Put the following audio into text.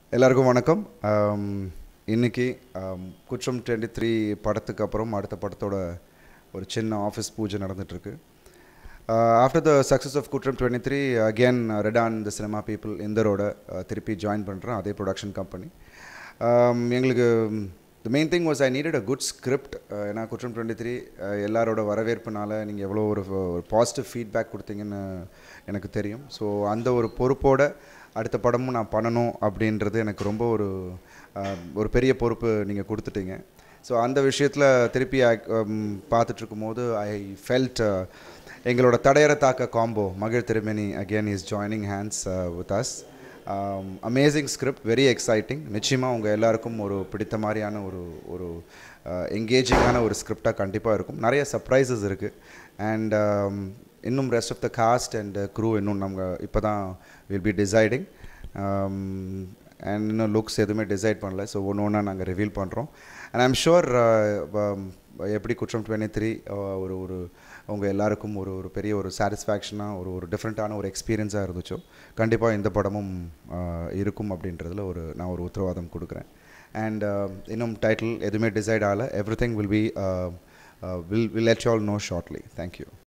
எல்லாருக்கும் வணக்கம் ஆம், இன்னைக்கு ஆம், குற்றம் டுவெண்ட்டி த்ரீ படத்துக்கு அப்புறம் அடுத்த படத்தோட ஒரு சின்ன ஆஃபீஸ் பூஜை நடந்துட்டுருக்கு after the success of Kuttram twenty three again ரெடான் த சினிமா பீப்புள் இந்தரோட uh, திருப்பி ஜாயின் பண்ணுறேன் அதே ப்ரொடக்ஷன் கம்பெனி எங்களுக்கு the main thing was I needed a good script ஏன்னா குற்றம் டுவெண்ட்டி த்ரீ எல்லாரோட வரவேற்புனால நீங்கள் எவ்வளோ ஒரு ஒரு பாசிட்டிவ் ஃபீட்பேக் கொடுத்தீங்கன்னு எனக்கு தெரியும் ஸோ அந்த ஒரு பொறுப்போட அடுத்த படமும் நான் பண்ணணும் அப்படின்றது எனக்கு ரொம்ப ஒரு அஹ், ஒரு பெரிய பொறுப்பு நீங்கள் கொடுத்துட்டீங்க ஸோ அந்த விஷயத்தில் திருப்பி பார்த்துட்டு இருக்கும்போது ஐ ஃபெல்ட் எங்களோட தடையற தாக்க காம்போ மகிழ் Thirumeni again is joining hands with us amazing script very exciting நிச்சயமாக உங்கள் எல்லாருக்கும் ஒரு பிடித்த மாதிரியான ஒரு ஒரு எங்கேஜிங்கான ஒரு ஸ்கிரிப்டாக கண்டிப்பாக இருக்கும் நிறைய சர்ப்ரைசஸ் இருக்குது அண்ட் இன்னும் rest of the cast and crew இன்னும் நம்ம இப்போ தான் வில் பி டிசைடிங் அண்ட் இன்னும் லுக்ஸ் எதுவுமே டிசைட் பண்ணல ஸோ ஒன்று ஒன்றா நாங்கள் ரிவீல் பண்ணுறோம் அண்ட் ஐம் ஷுர் எப்படி குற்றம் டுவெண்ட்டி த்ரீ ஒரு ஒரு உங்கள் எல்லாருக்கும் ஒரு ஒரு பெரிய ஒரு சாட்டிஸ்ஃபேக்ஷனாக ஒரு ஒரு டிஃப்ரெண்ட்டான ஒரு எக்ஸ்பீரியன்ஸாக இருந்துச்சோ கண்டிப்பாக இந்த படமும் uh, இருக்கும் அப்படின்றதுல ஒரு நான் ஒரு உத்தரவாதம் கொடுக்குறேன் அண்ட் இன்னும் டைட்டில் எதுவுமே டிசைட் ஆகலை everything will be will will let you all know shortly thank you